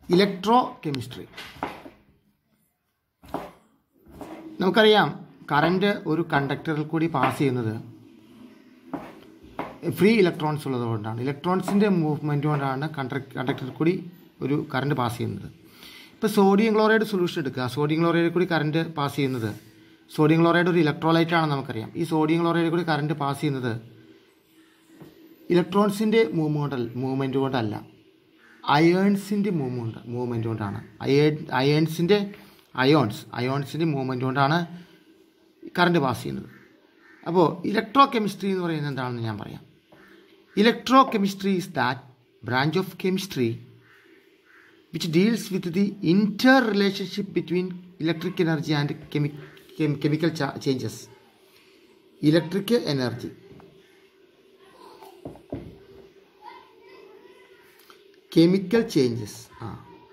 electro chemistry നമുക്കറിയാം current ഒരു കണ്ടക്ടറിൽ കൂടി പാസ് ചെയ്യുന്നത് ഫ്രീ ഇലക്ട്രോൺസ് ഉള്ളതുകൊണ്ടാണ് ഇലക്ട്രോൺസിൻ്റെ മൂവ്മെൻറ്റ് കൊണ്ടാണ് കണ്ടക്ട് കണ്ടക്ടറിൽ കൂടി ഒരു കറണ്ട് പാസ് ചെയ്യുന്നത് ഇപ്പോൾ സോഡിയം ക്ലോറൈഡ് സൊല്യൂഷൻ എടുക്കുക സോഡിയം ക്ലോറൈഡിൽ കൂടി കറണ്ട് പാസ് ചെയ്യുന്നത് സോഡിയം ക്ലോറൈഡ് ഒരു ഇലക്ട്രോലൈറ്റ് ആണെന്ന് നമുക്കറിയാം ഈ സോഡിയം ക്ലോറൈഡിൽ കൂടി കറണ്ട് പാസ് ചെയ്യുന്നത് ഇലക്ട്രോൺസിൻ്റെ മൂവ്മെൻ്റ് മൂവ്മെൻറ്റ് കൊണ്ടല്ല അയേൺസിൻ്റെ മൂവ്മെൻറ്റ് മൂവ്മെൻറ്റ് കൊണ്ടാണ് അയൺ അയേൺസിൻ്റെ അയോൺസ് അയോൺസിൻ്റെ മൂവ്മെൻറ്റ് കൊണ്ടാണ് കറണ്ട് പാസ് ചെയ്യുന്നത് അപ്പോൾ ഇലക്ട്രോ കെമിസ്ട്രി എന്ന് പറയുന്നത് എന്താണെന്ന് ഞാൻ പറയാം electrochemistry is that branch of chemistry which deals with the interrelationship between electric energy and chemi chemical changes electric energy chemical changes ആ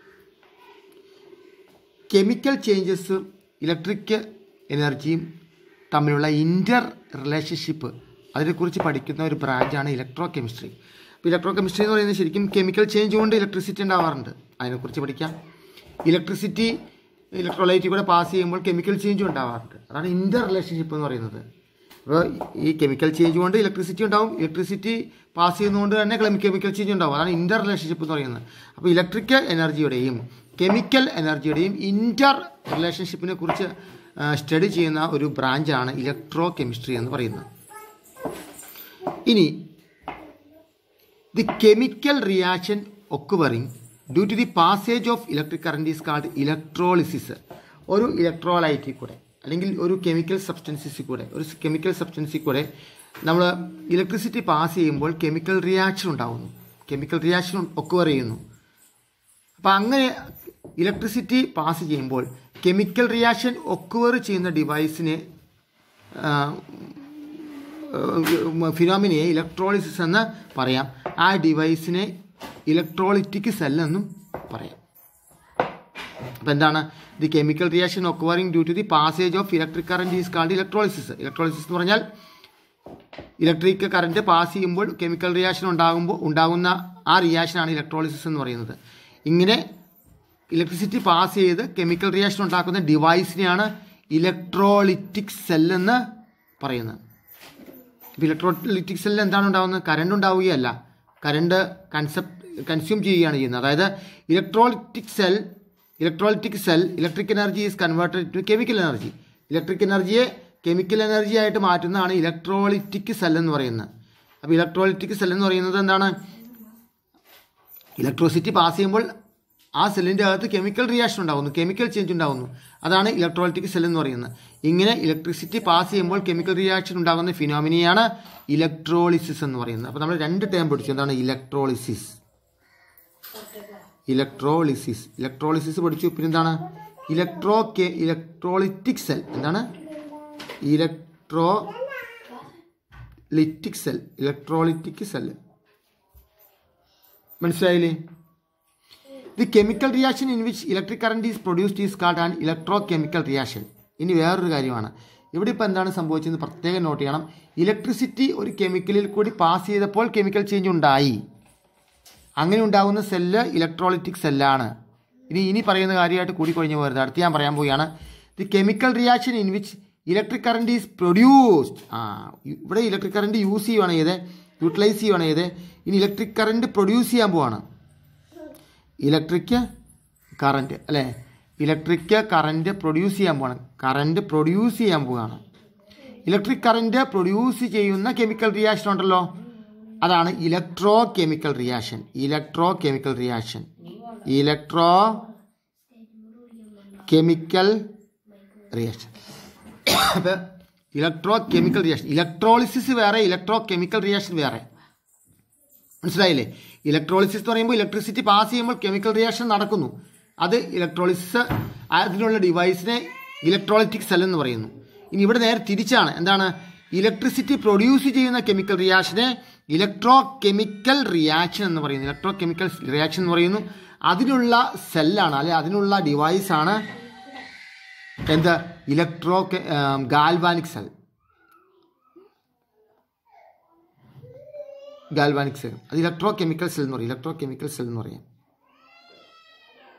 കെമിക്കൽ ചേഞ്ചസും ഇലക്ട്രിക് എനർജിയും തമ്മിലുള്ള ഇൻ്റർ റിലേഷൻഷിപ്പ് അതിനെക്കുറിച്ച് പഠിക്കുന്ന ഒരു ബ്രാഞ്ചാണ് ഇലക്ട്രോ കെമിസ്ട്രി അപ്പോൾ ഇലക്ട്രോ കെമിസ്ട്രി എന്ന് പറയുന്നത് ശരിക്കും കെമിക്കൽ ചേഞ്ച് കൊണ്ട് ഇലക്ട്രിസിറ്റി ഉണ്ടാവാറുണ്ട് അതിനെക്കുറിച്ച് പഠിക്കാം ഇലക്ട്രിസിറ്റി ഇലക്ട്രോലൈറ്റിൽ കൂടെ പാസ് ചെയ്യുമ്പോൾ കെമിക്കൽ ചേഞ്ചും ഉണ്ടാവാറുണ്ട് അതാണ് ഇൻ്റർ റിലേഷൻഷിപ്പ് എന്ന് പറയുന്നത് അപ്പോൾ ഈ കെമിക്കൽ ചേഞ്ച് കൊണ്ട് ഇലക്ട്രിസിറ്റി ഉണ്ടാവും ഇലക്ട്രിസിറ്റി പാസ് ചെയ്യുന്നതുകൊണ്ട് തന്നെ കെമിക്കൽ ചേഞ്ച് ഉണ്ടാവും അതാണ് ഇൻ്റർ റിലേഷൻഷിപ്പ് എന്ന് പറയുന്നത് അപ്പോൾ ഇലക്ട്രിക്കൽ എനർജിയുടെയും കെമിക്കൽ എനർജിയുടെയും ഇൻ്റർ റിലേഷൻഷിപ്പിനെ കുറിച്ച് സ്റ്റഡി ചെയ്യുന്ന ഒരു ബ്രാഞ്ചാണ് ഇലക്ട്രോ കെമിസ്ട്രി എന്ന് പറയുന്നത് ഇനി the chemical reaction occurring due to the passage of electric current is called electrolysis ഒരു ഇലക്ട്രോലൈറ്റിൽ കൂടെ അല്ലെങ്കിൽ ഒരു കെമിക്കൽ സബ്സ്റ്റൻസിൽ കൂടെ ഒരു കെമിക്കൽ സബ്സ്റ്റൻസിൽ കൂടെ നമ്മൾ ഇലക്ട്രിസിറ്റി പാസ് ചെയ്യുമ്പോൾ കെമിക്കൽ റിയാക്ഷൻ ഉണ്ടാകുന്നു കെമിക്കൽ റിയാക്ഷൻ ഒക്കുവർ ചെയ്യുന്നു അപ്പം അങ്ങനെ ഇലക്ട്രിസിറ്റി പാസ് ചെയ്യുമ്പോൾ കെമിക്കൽ റിയാക്ഷൻ ഒക്കുവർ ചെയ്യുന്ന ഡിവൈസിനെ ഫിനോമിനയെ ഇലക്ട്രോളിസിസ് എന്ന് പറയാം ആ ഡിവൈസിനെ ഇലക്ട്രോളിറ്റിക് സെൽ എന്നും പറയാം അപ്പം എന്താണ് the chemical reaction occurring due to the passage of electric current is called electrolysis electrolysis എന്ന് പറഞ്ഞാൽ ഇലക്ട്രിക് കറണ്ട് പാസ് ചെയ്യുമ്പോൾ കെമിക്കൽ റിയാക്ഷൻ ഉണ്ടാകുമ്പോൾ ഉണ്ടാകുന്ന ആ റിയാക്ഷനാണ് ഇലക്ട്രോളിസിസ് എന്ന് പറയുന്നത് ഇങ്ങനെ ഇലക്ട്രിസിറ്റി പാസ് ചെയ്ത് കെമിക്കൽ റിയാക്ഷൻ ഉണ്ടാക്കുന്ന ഡിവൈസിനെയാണ് ഇലക്ട്രോളിറ്റിക് സെൽ എന്ന് പറയുന്നത് ഇപ്പോൾ ഇലക്ട്രോളിറ്റിക് സെല്ലിൽ എന്താണ് ഉണ്ടാകുന്നത് കറണ്ട് ഉണ്ടാവുകയല്ല കറണ്ട് കൺസെപ്റ്റ് കൺസ്യൂം ചെയ്യുകയാണ് ചെയ്യുന്നത് അതായത് electrolytic cell electrolytic cell electric energy is converted to chemical energy electric എനർജിയെ കെമിക്കൽ എനർജി ആയിട്ട് മാറ്റുന്നതാണ് ഇലക്ട്രോളിറ്റിക് സെൽ എന്ന് പറയുന്നത് അപ്പോൾ ഇലക്ട്രോളിറ്റിക് സെൽ എന്ന് പറയുന്നത് എന്താണ് ഇലക്ട്രോസിറ്റി പാസ് ചെയ്യുമ്പോൾ ആ സെല്ലിൻ്റെ അകത്ത് കെമിക്കൽ റിയാക്ഷൻ ഉണ്ടാകുന്നു കെമിക്കൽ ചേഞ്ച് ഉണ്ടാകുന്നു അതാണ് ഇലക്ട്രോളിറ്റിക് സെൽ എന്ന് പറയുന്നത് ഇങ്ങനെ ഇലക്ട്രിസിറ്റി പാസ് ചെയ്യുമ്പോൾ കെമിക്കൽ റിയാക്ഷൻ ഉണ്ടാകുന്ന ഫിനോമിനിയാണ് ഇലക്ട്രോളിസിസ് എന്ന് പറയുന്നത് അപ്പോൾ നമ്മൾ രണ്ട് ടേം പഠിച്ചു എന്താണ് ഇലക്ട്രോളിസിസ് ഇലക്ട്രോളിസിസ് ഇലക്ട്രോളിസിസ് പഠിച്ചു പിന്നെ എന്താണ് ഇലക്ട്രോ കെ ഇലക്ട്രോളിറ്റിക് സെൽ എന്താണ് electrolytic cell electrolytic cell മനസ്സിലായില്ലേ the chemical reaction in which electric current is produced is called and electrochemical reaction ഇനി വേറൊരു കാര്യമാണ് ഇവിടെ ഇപ്പോൾ എന്താണ് സംഭവിച്ചതെന്ന് പ്രത്യേകം നോട്ട് ചെയ്യണം ഇലക്ട്രിസിറ്റി ഒരു കെമിക്കലിൽ കൂടി പാസ് ചെയ്തപ്പോൾ കെമിക്കൽ ചേഞ്ച് ഉണ്ടായി അങ്ങനെ ഉണ്ടാകുന്ന സെല്ല് ഇലക്ട്രോളിറ്റിക് സെല്ലാണ് ഇനി ഇനി പറയുന്ന കാര്യമായിട്ട് കൂടി കഴിഞ്ഞ് പോരുത് അടുത്ത് ഞാൻ പറയാൻ പോവുകയാണ് the chemical reaction in which electric current is produced ആ ഇവിടെ ഇലക്ട്രിക് കറണ്ട് യൂസ് ചെയ്യുവാണ് ചെയ്തത് യൂട്ടിലൈസ് ചെയ്യുവാണ് ചെയ്തത് ഇനി ഇലക്ട്രിക് കറണ്ട് പ്രൊഡ്യൂസ് ചെയ്യാൻ പോവാണ് ഇലക്ട്രിക് കറണ്ട് അല്ലേ ഇലക്ട്രിക് കറണ്ട് പ്രൊഡ്യൂസ് ചെയ്യാൻ പോവാണ് കറണ്ട് പ്രൊഡ്യൂസ് ചെയ്യാൻ പോവുകയാണ് ഇലക്ട്രിക് കറണ്ട് പ്രൊഡ്യൂസ് ചെയ്യുന്ന കെമിക്കൽ റിയാക്ഷൻ ഉണ്ടല്ലോ അതാണ് electrochemical reaction electrochemical reaction electrochemical reaction അപ്പോൾ ഇലക്ട്രോ കെമിക്കൽ റിയാക്ഷൻ ഇലക്ട്രോളിസിസ് വേറെ ഇലക്ട്രോ കെമിക്കൽ റിയാക്ഷൻ വേറെ മനസ്സിലായില്ലേ ഇലക്ട്രോളിസിസ് എന്ന് പറയുമ്പോൾ ഇലക്ട്രിസിറ്റി പാസ് ചെയ്യുമ്പോൾ കെമിക്കൽ റിയാക്ഷൻ നടക്കുന്നു അത് ഇലക്ട്രോളിസിസ് അതിനുള്ള ഡിവൈസിനെ ഇലക്ട്രോളിറ്റിക് സെൽ എന്ന് പറയുന്നു ഇനി ഇവിടെ നേരെ തിരിച്ചാണ് എന്താണ് ഇലക്ട്രിസിറ്റി പ്രൊഡ്യൂസ് ചെയ്യുന്ന കെമിക്കൽ റിയാക്ഷനെ ഇലക്ട്രോ കെമിക്കൽ റിയാക്ഷൻ എന്ന് പറയുന്നു ഇലക്ട്രോ കെമിക്കൽ റിയാക്ഷൻ എന്ന് പറയുന്നു അതിനുള്ള സെല്ലാണ് അല്ലെ അതിനുള്ള ഡിവൈസാണ് എന്ത് electro galvanic cell galvanic cell അത് ഇലക്ട്രോ കെമിക്കൽ സെൽ എന്ന് പറയും ഇലക്ട്രോ കെമിക്കൽ സെൽ എന്ന് പറയാം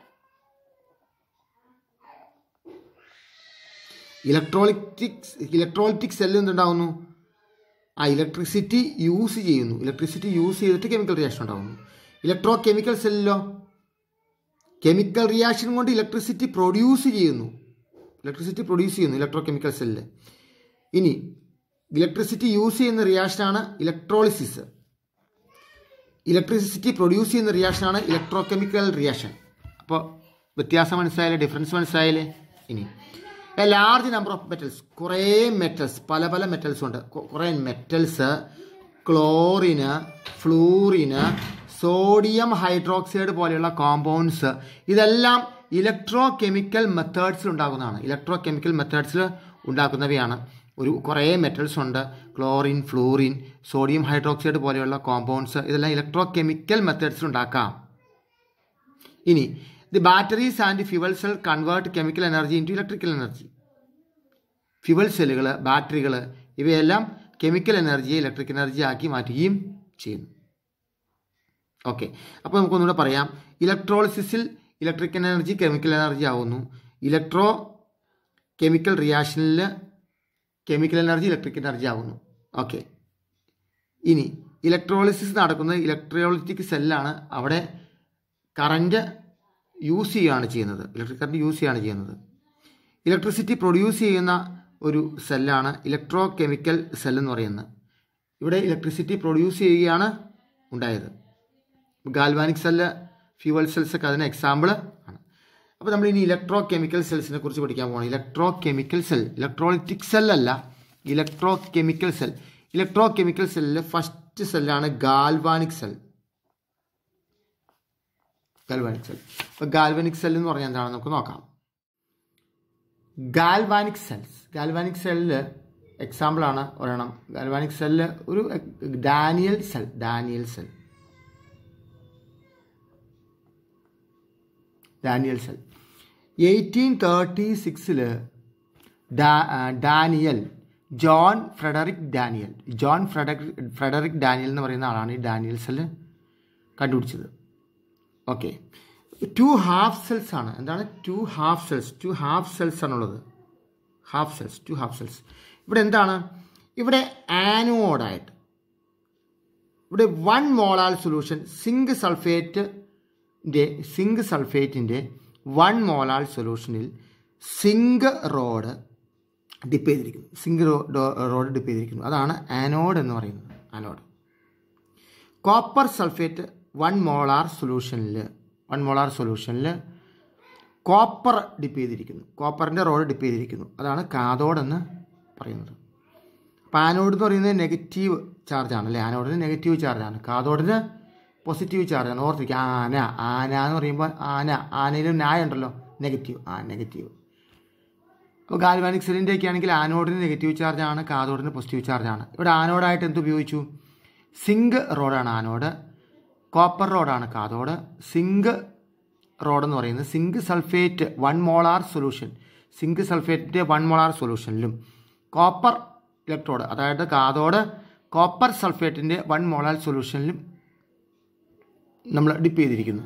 ഇലക്ട്രോളിറ്റിക് ഇലക്ട്രോളിറ്റിക് സെല്ല് എന്തുണ്ടാവുന്നു ആ ഇലക്ട്രിസിറ്റി യൂസ് ചെയ്യുന്നു ഇലക്ട്രിസിറ്റി യൂസ് ചെയ്തിട്ട് കെമിക്കൽ റിയാക്ഷൻ ഉണ്ടാകുന്നു ഇലക്ട്രോ കെമിക്കൽ സെല്ലിലോ കെമിക്കൽ റിയാക്ഷൻ കൊണ്ട് ഇലക്ട്രിസിറ്റി പ്രൊഡ്യൂസ് ചെയ്യുന്നു ഇലക്ട്രിസിറ്റി പ്രൊഡ്യൂസ് ചെയ്യുന്നു ഇലക്ട്രോ കെമിക്കൽ സെല്ല് ഇനി ഇലക്ട്രിസിറ്റി യൂസ് ചെയ്യുന്ന റിയാക്ഷനാണ് ഇലക്ട്രോളിസിസ് ഇലക്ട്രിസിറ്റി പ്രൊഡ്യൂസ് ചെയ്യുന്ന റിയാക്ഷനാണ് ഇലക്ട്രോ കെമിക്കൽ റിയാക്ഷൻ അപ്പോൾ വ്യത്യാസം മനസ്സിലായാലേ ഡിഫറൻസ് മനസ്സിലായാലേ ഇനി a large number of metals കുറേ മെറ്റൽസ് പല പല മെറ്റൽസ് ഉണ്ട് കൊ- കുറേ metals chlorine fluorine sodium hydroxide പോലെയുള്ള കോമ്പൗണ്ട്സ് ഇതെല്ലാം ഇലക്ട്രോ കെമിക്കൽ മെത്തേഡ്സിൽ ഉണ്ടാകുന്നതാണ് ഇലക്ട്രോ കെമിക്കൽ മെത്തേഡ്സിൽ ഉണ്ടാക്കുന്നവയാണ് ഒരു കുറേ മെറ്റൽസ് ഉണ്ട് ക്ലോറിൻ ഫ്ലൂറിൻ സോഡിയം ഹൈഡ്രോക്സൈഡ് പോലെയുള്ള കോമ്പൗണ്ട്സ് ഇതെല്ലാം ഇലക്ട്രോ കെമിക്കൽ മെത്തേഡ്സിൽ ഉണ്ടാക്കാം ഇനി the batteries and fuel cell convert chemical energy into electrical energy fuel സെല്ലുകൾ ബാറ്ററികൾ ഇവയെല്ലാം കെമിക്കൽ എനർജിയെ ഇലക്ട്രിക് എനർജി ആക്കി മാറ്റുകയും ചെയ്യുന്നു ഓക്കെ അപ്പോൾ നമുക്കൊന്നുകൂടെ പറയാം ഇലക്ട്രോളിസിസിൽ ഇലക്ട്രിക് എനർജി കെമിക്കൽ എനർജി ആവുന്നു ഇലക്ട്രോ കെമിക്കൽ റിയാക്ഷനിൽ കെമിക്കൽ എനർജി ഇലക്ട്രിക് എനർജി ആവുന്നു ഓക്കെ ഇനി ഇലക്ട്രോളിസിസ് നടക്കുന്നത് ഇലക്ട്രോളിറ്റിക് സെല്ലാണ് അവിടെ കറൻറ്റ് യൂസ് ചെയ്യുകയാണ് ചെയ്യുന്നത് ഇലക്ട്രിക് കറൻറ്റ് യൂസ് ചെയ്യുകയാണ് ചെയ്യുന്നത് ഇലക്ട്രിസിറ്റി പ്രൊഡ്യൂസ് ചെയ്യുന്ന ഒരു സെല്ലാണ് ഇലക്ട്രോ കെമിക്കൽ സെൽ എന്ന് പറയുന്നത് ഇവിടെ ഇലക്ട്രിസിറ്റി പ്രൊഡ്യൂസ് ചെയ്യുകയാണ് ഉണ്ടായത് ഗാൽവാനിക് സെല്ല് ഫ്യൂവൽ സെൽസ് ഒക്കെ അതിന് എക്സാമ്പിൾ ആണ് അപ്പോൾ നമ്മൾ ഇനി ഇലക്ട്രോ കെമിക്കൽ സെൽസിനെ കുറിച്ച് പഠിക്കാൻ പോകണം electrochemical cell electrolytic cell അല്ല electrochemical cell electrochemical സെല്ലിലെ ഫസ്റ്റ് സെല്ലാണ് ഗാൽവാനിക് സെൽ ഗാൽവാനിക് സെൽ അപ്പോൾ ഗാൽവാനിക് സെൽ എന്ന് പറഞ്ഞാൽ എന്താണെന്ന് നമുക്ക് നോക്കാം ഗാൽവാനിക് സെൽസ് ഗാൽവാനിക് സെല്ലില് എക്സാമ്പിളാണ് ഒരെണ്ണം ഗാൽവാനിക് സെല്ല് ഒരു Daniell cell Daniell cell Daniell cell eighteen thirty സിക്സിൽ Daniell John Frederic Daniell John Frederic Frederic Daniell എന്ന് പറയുന്ന ആളാണ് ഈ ഡാനിയൽ സെല്ല് കണ്ടുപിടിച്ചത് ഓക്കെ ടു ഹാഫ് സെൽസ് ആണ് എന്താണ് two half cells two half cells ആണുള്ളത് half cells two half cells ഇവിടെ എന്താണ് ഇവിടെ ആനോഡായിട്ട് ഇവിടെ വൺ മോളാൽ സൊല്യൂഷൻ സിങ്ക് സൾഫേറ്റിൻ്റെ സിങ്ക് സൾഫേറ്റിൻ്റെ വൺ മോളാൽ സൊല്യൂഷനിൽ സിങ്ക് റോഡ് ഡിപ്പ് ചെയ്തിരിക്കുന്നു സിങ്ക് റോഡ് ഡിപ്പ് ചെയ്തിരിക്കുന്നു അതാണ് ആനോഡ് എന്ന് പറയുന്നത് anode copper sulphate one molar സൊല്യൂഷനിൽ വൺ മോളാർ സൊല്യൂഷനിൽ കോപ്പർ ഡിപ്പ് ചെയ്തിരിക്കുന്നു കോപ്പറിൻ്റെ റോഡ് ഡിപ്പ് ചെയ്തിരിക്കുന്നു അതാണ് കാതോഡ് എന്ന് പറയുന്നത് അപ്പോൾ ആനോഡ് എന്ന് പറയുന്നത് നെഗറ്റീവ് ചാർജാണ് അല്ലേ ആനോഡിന് നെഗറ്റീവ് ചാർജാണ് കാതോഡിന് പോസിറ്റീവ് ചാർജാണ് ഓർത്തിരിക്കുക ആന ആന എന്ന് പറയുമ്പോൾ ആന ആനയിലും നായ ഉണ്ടല്ലോ നെഗറ്റീവ് ആ നെഗറ്റീവ് അപ്പോൾ ഗാൽവാനിക് സെല്ലിൻ്റെ ഒക്കെ ആണെങ്കിൽ ആനോഡിന് നെഗറ്റീവ് ചാർജാണ് കാതോഡിന് പോസിറ്റീവ് ചാർജാണ് ഇവിടെ ആനോഡായിട്ട് എന്ത് ഉപയോഗിച്ചു സിങ്ക് റോഡാണ് ആനോഡ് കോപ്പർ റോഡാണ് കാതോഡ് സിങ്ക് റോഡ് എന്ന് പറയുന്നത് zinc sulphate one molar solution zinc സൾഫേറ്റിൻ്റെ വൺ മോളാർ സൊല്യൂഷനിലും കോപ്പർ ഇലക്ട്രോഡ് അതായത് കാതോഡ് കോപ്പർ സൾഫേറ്റിൻ്റെ വൺ മോളാർ സൊല്യൂഷനിലും നമ്മൾ ഡിപ്പ് ചെയ്തിരിക്കുന്നു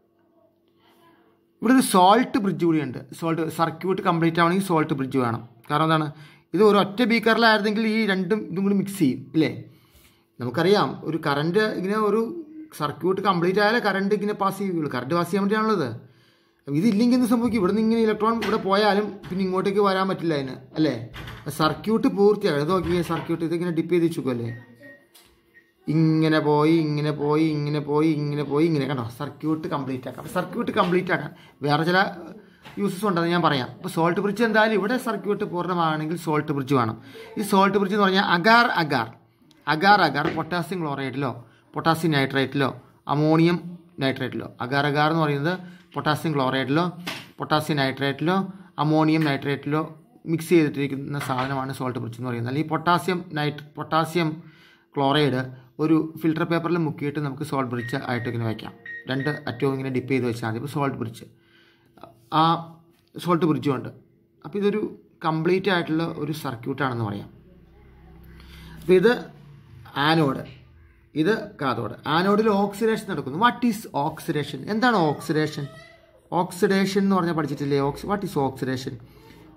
ഇവിടെ ഒരു സോൾട്ട് ബ്രിഡ്ജ് കൂടിയുണ്ട് സോൾട്ട് സർക്യൂട്ട് കംപ്ലീറ്റ് ആവണമെങ്കിൽ സോൾട്ട് ബ്രിഡ്ജ് വേണം കാരണം എന്താണ് ഇത് ഒരു ഒറ്റ ബീക്കറിലായിരുന്നെങ്കിൽ ഈ രണ്ടും ഇതും കൂടി മിക്സ് ചെയ്യും ഇല്ലേ നമുക്കറിയാം ഒരു കറണ്ട് ഇങ്ങനെ ഒരു സർക്യൂട്ട് കംപ്ലീറ്റ് ആയാലേ കറണ്ട് ഇങ്ങനെ പാസ് ചെയ്യുകയുള്ളൂ കറണ്ട് പാസ് ചെയ്യാൻ വേണ്ടിയാണുള്ളത് ഇതില്ലെങ്കിൽ എന്ത് സംഭവിക്കും ഇവിടെ നിന്ന് ഇങ്ങനെ ഇലക്ട്രോൺ ഇവിടെ പോയാലും പിന്നെ ഇങ്ങോട്ടേക്ക് വരാൻ പറ്റില്ല അതിന് അല്ലേ സർക്യൂട്ട് പൂർത്തിയാകും ഇത് നോക്കിയേ സർക്യൂട്ട് ഇതിങ്ങനെ ഡിപ്പ് ചെയ്ത് വെച്ചുക്കല്ലേ ഇങ്ങനെ പോയി ഇങ്ങനെ പോയി ഇങ്ങനെ പോയി ഇങ്ങനെ പോയി ഇങ്ങനെ കണ്ടോ സർക്യൂട്ട് കംപ്ലീറ്റ് ആക്കാം അപ്പോൾ സർക്യൂട്ട് കംപ്ലീറ്റ് ആക്കാൻ വേറെ ചില യൂസസ് ഉണ്ടെന്ന് ഞാൻ പറയാം അപ്പോൾ സോൾട്ട് ബ്രിഡ്ജ് എന്തായാലും ഇവിടെ സർക്യൂട്ട് പൂർണ്ണമാണെങ്കിൽ സോൾട്ട് ബ്രിഡ്ജ് വേണം ഈ സോൾട്ട് ബ്രിഡ്ജ് എന്ന് പറഞ്ഞാൽ agar agar agar agar potassium ക്ലോറൈഡിലോ പൊട്ടാസ്യം നൈട്രേറ്റിലോ അമോണിയം നൈട്രേറ്റിലോ അഗാർ അഗാർ എന്ന് പറയുന്നത് പൊട്ടാസ്യം ക്ലോറൈഡിലോ പൊട്ടാസ്യം നൈട്രേറ്റിലോ അമോണിയം നൈട്രേറ്റിലോ മിക്സ് ചെയ്തിട്ടിരിക്കുന്ന സാധനമാണ് സോൾട്ട് ബ്രിഡ്ജ് എന്ന് പറയുന്നത് അല്ലെങ്കിൽ പൊട്ടാസ്യം നൈറ്റ് പൊട്ടാസ്യം ക്ലോറൈഡ് ഒരു ഫിൽട്ടർ പേപ്പറിൽ മുക്കിയിട്ട് നമുക്ക് സോൾട്ട് ബ്രിഡ്ജ് ആയിട്ട് ഇങ്ങനെ വയ്ക്കാം രണ്ട് അറ്റവും ഇങ്ങനെ ഡിപ്പ് ചെയ്ത് വെച്ചാൽ മതി ഇപ്പോൾ സോൾട്ട് ബ്രിഡ്ജ് ആ സോൾട്ട് ബ്രിഡ്ജും ഉണ്ട് അപ്പോൾ ഇതൊരു കംപ്ലീറ്റ് ആയിട്ടുള്ള ഒരു സർക്യൂട്ടാണെന്ന് പറയാം അപ്പോൾ ഇത് ആനോഡ് ഇത് കാതോഡ് ആനോഡിൽ ഓക്സിഡേഷൻ നടക്കുന്നു വാട്ട് ഈസ് ഓക്സിഡേഷൻ എന്താണ് ഓക്സിഡേഷൻ ഓക്സിഡേഷൻ എന്ന് പറഞ്ഞാൽ പഠിച്ചിട്ടില്ലേ ox what is oxidation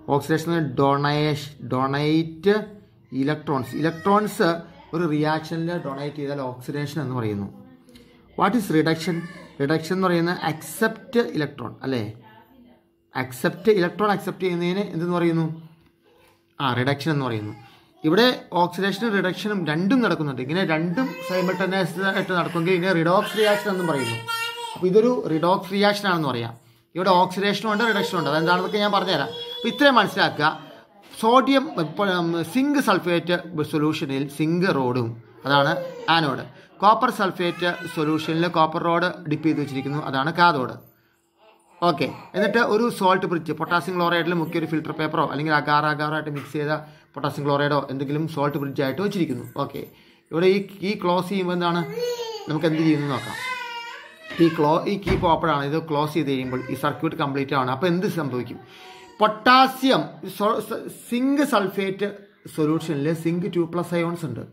oxidation ഡൊണേഷ് ഡൊണേറ്റ് ഇലക്ട്രോൺസ് ഇലക്ട്രോൺസ് ഒരു റിയാക്ഷനിൽ ഡൊണേറ്റ് ചെയ്താൽ ഓക്സിഡേഷൻ എന്ന് പറയുന്നു വാട്ട് ഈസ് റിഡക്ഷൻ റിഡക്ഷൻ എന്ന് പറയുന്നത് അക്സെപ്റ്റ് ഇലക്ട്രോൺ അല്ലേ അക്സെപ്റ്റ് ഇലക്ട്രോൺ അക്സെപ്റ്റ് ചെയ്യുന്നതിന് എന്തെന്ന് പറയുന്നു ആ റിഡക്ഷൻ എന്ന് പറയുന്നു ഇവിടെ ഓക്സിഡേഷനും റിഡക്ഷനും രണ്ടും നടക്കുന്നുണ്ട് ഇങ്ങനെ രണ്ടും സൈമൾട്ടനേസ് ആയിട്ട് നടക്കുമെങ്കിൽ ഇതിനെ റിഡോക്സ് റിയാക്ഷൻ എന്നും പറയുന്നു അപ്പോൾ ഇതൊരു റിഡോക്സ് റിയാക്ഷൻ ആണെന്ന് പറയാം ഇവിടെ ഓക്സിഡേഷനും ഉണ്ട് റിഡക്ഷനും ഉണ്ട് അതെന്താണെന്നൊക്കെ ഞാൻ പറഞ്ഞുതരാം അപ്പോൾ ഇത്രയും മനസ്സിലാക്കുക സോഡിയം സിങ്ക് സൾഫേറ്റ് സൊല്യൂഷനിൽ സിങ്ക് റോഡും അതാണ് ആനോഡ് കോപ്പർ സൾഫേറ്റ് സൊല്യൂഷനിൽ കോപ്പർ റോഡ് ഡിപ്പ് ചെയ്ത് വെച്ചിരിക്കുന്നു അതാണ് കാതോഡ് ഓക്കെ എന്നിട്ട് ഒരു സോൾട്ട് ബ്രിഡ്ജ് പൊട്ടാസ്യം ക്ലോറൈഡിൽ മുക്കിയൊരു ഫിൽറ്റർ പേപ്പറോ അല്ലെങ്കിൽ അഗാർ അഗാറായിട്ട് മിക്സ് ചെയ്ത പൊട്ടാസ്യം ക്ലോറൈഡോ എന്തെങ്കിലും സോൾട്ട് ബ്രിഡ്ജ് ആയിട്ട് വെച്ചിരിക്കുന്നു ഓക്കെ ഇവിടെ ഈ കീ ക്ലോസ് ചെയ്യുമ്പോൾ എന്താണ് നമുക്ക് എന്ത് ചെയ്യുന്നു നോക്കാം ഈ ക്ലോ ഈ കീപ്പ് ഓപ്പൺ ആണ് ഇത് ക്ലോസ് ചെയ്ത് കഴിയുമ്പോൾ ഈ സർക്യൂട്ട് കംപ്ലീറ്റ് ആണ് അപ്പോൾ എന്ത് സംഭവിക്കും പൊട്ടാസ്യം സിങ്ക് സൾഫേറ്റ് സൊല്യൂഷനിൽ സിങ്ക് ടു പ്ലസ് അയോൺസ് ഉണ്ട്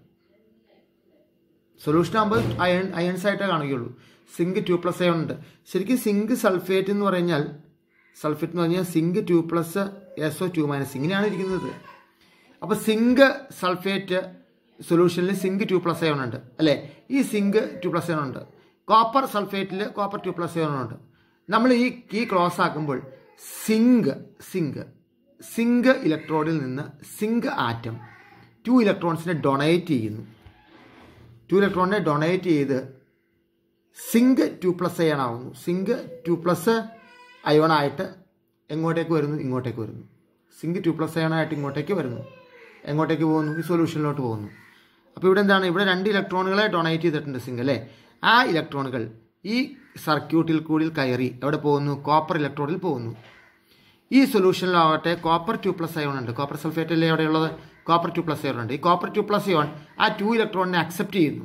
സൊല്യൂഷൻ ആകുമ്പോൾ അയൺ അയൺസ് ആയിട്ടേ കാണുകയുള്ളൂ സിങ്ക് ടു പ്ലസ് അയോൺ ഉണ്ട് ശരിക്കും സിങ്ക് സൾഫേറ്റ് എന്ന് പറഞ്ഞാൽ സൾഫേറ്റ് എന്ന് പറഞ്ഞാൽ zinc two plus S O two minus ഇങ്ങനെയാണ് ഇരിക്കുന്നത് അപ്പോൾ സിങ്ക് സൾഫേറ്റ് സൊല്യൂഷനിൽ സിങ്ക് ടു പ്ലസ് അയോൺ ഉണ്ട് അല്ലേ ഈ സിങ്ക് ടു പ്ലസ് അയോൺ ഉണ്ട് കോപ്പർ സൾഫേറ്റിൽ കോപ്പർ ടു പ്ലസ് അയോൺ ഉണ്ട് നമ്മൾ ഈ കീ ക്ലോസ് ആക്കുമ്പോൾ സിങ്ക് സിങ്ക് സിങ്ക് ഇലക്ട്രോഡിൽ നിന്ന് സിങ്ക് ആറ്റം ടു ഇലക്ട്രോൺസിനെ ഡൊണേറ്റ് ചെയ്യുന്നു ടു ഇലക്ട്രോണിനെ ഡൊണേറ്റ് ചെയ്ത് സിങ്ക് ടു പ്ലസ് അയൺ ആവുന്നു സിങ്ക് ടു പ്ലസ് അയോൺ ആയിട്ട് എങ്ങോട്ടേക്ക് വരുന്നു ഇങ്ങോട്ടേക്ക് വരുന്നു സിങ്ക് ടു പ്ലസ് അയോൺ ആയിട്ട് ഇങ്ങോട്ടേക്ക് വരുന്നു എങ്ങോട്ടേക്ക് പോകുന്നു ഈ സൊല്യൂഷനിലോട്ട് പോകുന്നു അപ്പോൾ ഇവിടെ എന്താണ് ഇവിടെ രണ്ട് ഇലക്ട്രോണുകളെ ഡൊണേറ്റ് ചെയ്തിട്ടുണ്ട് സിങ്ക് അല്ലേ ആ ഇലക്ട്രോണുകൾ ഈ സർക്യൂട്ടിൽ കൂടി കയറി എവിടെ പോകുന്നു കോപ്പർ ഇലക്ട്രോണിൽ പോകുന്നു ഈ സൊല്യൂഷനിലാവട്ടെ കോപ്പർ ടു പ്ലസ് അയോൺ ഉണ്ട് കോപ്പർ സൾഫേറ്റ് അല്ലേ എവിടെയുള്ളത് കോപ്പർ ടു പ്ലസ് അയോൺ ഉണ്ട് ഈ കോപ്പർ ടു പ്ലസ് അയോൺ ആ ടു ഇലക്ട്രോണിനെ അക്സെപ്റ്റ് ചെയ്യുന്നു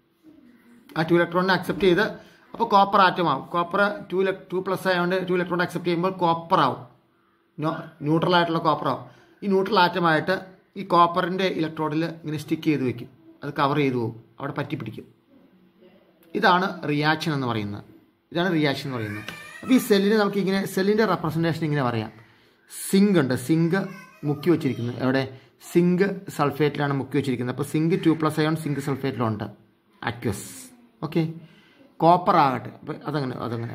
ആ ടു ഇലക്ട്രോണിനെ അക്സെപ്റ്റ് ചെയ്ത് അപ്പോൾ കോപ്പർ ആറ്റം ആവും കോപ്പർ ടു ടു പ്ലസ് ആയതുകൊണ്ട് ടു ഇലക്ട്രോൺ അക്സെപ്റ്റ് ചെയ്യുമ്പോൾ കോപ്പർ ആവും ന്യൂട്രൽ ആയിട്ടുള്ള കോപ്പർ ആവും ഈ ന്യൂട്രൽ ആറ്റമായിട്ട് ഈ കോപ്പറിൻ്റെ ഇലക്ട്രോഡിൽ ഇങ്ങനെ സ്റ്റിക്ക് ചെയ്ത് വെക്കും അത് കവർ ചെയ്തു പോകും അവിടെ പറ്റി പിടിക്കും ഇതാണ് റിയാക്ഷൻ എന്ന് പറയുന്നത് ഇതാണ് റിയാക്ഷൻ എന്ന് പറയുന്നത് അപ്പോൾ ഈ സെല്ലിനെ നമുക്ക് ഇങ്ങനെ സെല്ലിൻ്റെ റെപ്രസെൻറ്റേഷൻ ഇങ്ങനെ പറയാം സിങ്ക് ഉണ്ട് സിങ്ക് മുക്കി വെച്ചിരിക്കുന്നു എവിടെ സിങ്ക് സൾഫേറ്റിലാണ് മുക്കി വെച്ചിരിക്കുന്നത് അപ്പോൾ zinc two plus ion zinc സൾഫേറ്റിലുണ്ട് അക്വസ് ഓക്കെ കോപ്പർ ആകട്ടെ അപ്പോൾ അതങ്ങനെ അതങ്ങനെ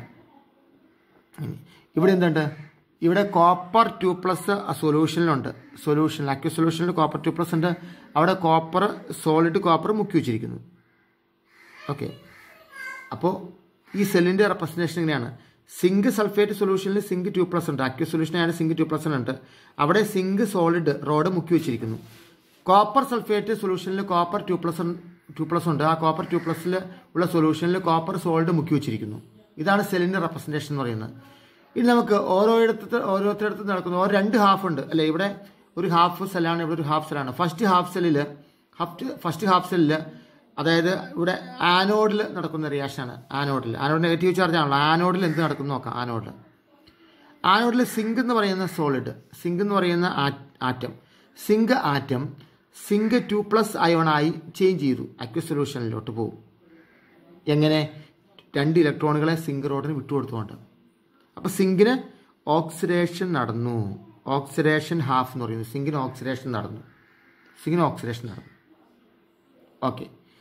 ഇവിടെ എന്തുണ്ട് ഇവിടെ കോപ്പർ ടു പ്ലസ് സൊല്യൂഷനിലുണ്ട് സൊല്യൂഷനിൽ അക്വ സൊല്യൂഷനിൽ കോപ്പർ ടു പ്ലസ് ഉണ്ട് അവിടെ കോപ്പർ സോളിഡ് കോപ്പർ മുക്കി വെച്ചിരിക്കുന്നു ഓക്കെ അപ്പോൾ ഈ സെല്ലിൻ്റെ റെപ്രസെൻറ്റേഷൻ ഇങ്ങനെയാണ് സിങ്ക് സൾഫേറ്റ് സൊല്യൂഷനിൽ സിങ്ക് ടു പ്ലസ് ഉണ്ട് അക്വ സൊല്യൂഷനാണ് സിങ്ക് ടു പ്ലസ് ഉണ്ട് അവിടെ സിങ്ക് സോളിഡ് റോഡ് മുക്കി വെച്ചിരിക്കുന്നു കോപ്പർ സൾഫേറ്റ് സൊല്യൂഷനിൽ copper two plus two plus ഉണ്ട് ആ കോപ്പർ ടു പ്ലസ്സിൽ ഉള്ള സൊല്യൂഷനിൽ കോപ്പർ സോൾഡ് മുക്കി വെച്ചിരിക്കുന്നു ഇതാണ് സെല്ലിൻ്റെ റെപ്രസെൻറ്റേഷൻ എന്ന് പറയുന്നത് ഇനി നമുക്ക് ഓരോയിടത്ത് ഓരോരുത്തരടുത്ത് നടക്കുന്ന ഓരോ രണ്ട് ഹാഫ് ഉണ്ട് അല്ലേ ഇവിടെ ഒരു ഹാഫ് സെല്ലാണ് ഇവിടെ ഒരു ഹാഫ് സെല്ലാണ് ഫസ്റ്റ് ഹാഫ് സെല്ലിൽ ഫസ്റ്റ് ഫസ്റ്റ് ഹാഫ് സെല്ലിൽ അതായത് ഇവിടെ ആനോഡിൽ നടക്കുന്ന റിയാക്ഷനാണ് ആനോഡിൽ ആനോഡ് നെഗറ്റീവ് ചാർജ് ആണല്ലോ ആനോഡിൽ എന്ത് നടക്കുന്നു നോക്കാം ആനോഡിൽ ആനോഡിൽ സിങ്ക് എന്ന് പറയുന്ന സോളിഡ് സിങ്ക് എന്ന് പറയുന്ന atom zinc atom zinc two plus അയോണായി ചേഞ്ച് ചെയ്തു അക്വ സൊല്യൂഷനിലോട്ട് പോകും എങ്ങനെ രണ്ട് ഇലക്ട്രോണുകളെ സിങ്ക് റോഡിന് വിട്ടുകൊടുത്തുകൊണ്ട് അപ്പോൾ സിങ്കിന് ഓക്സിഡേഷൻ നടന്നു ഓക്സിഡേഷൻ ഹാഫ് എന്ന് പറയുന്നു സിങ്കിന് ഓക്സിഡേഷൻ നടന്നു സിങ്കിന് ഓക്സിഡേഷൻ നടന്നു ഓക്കെ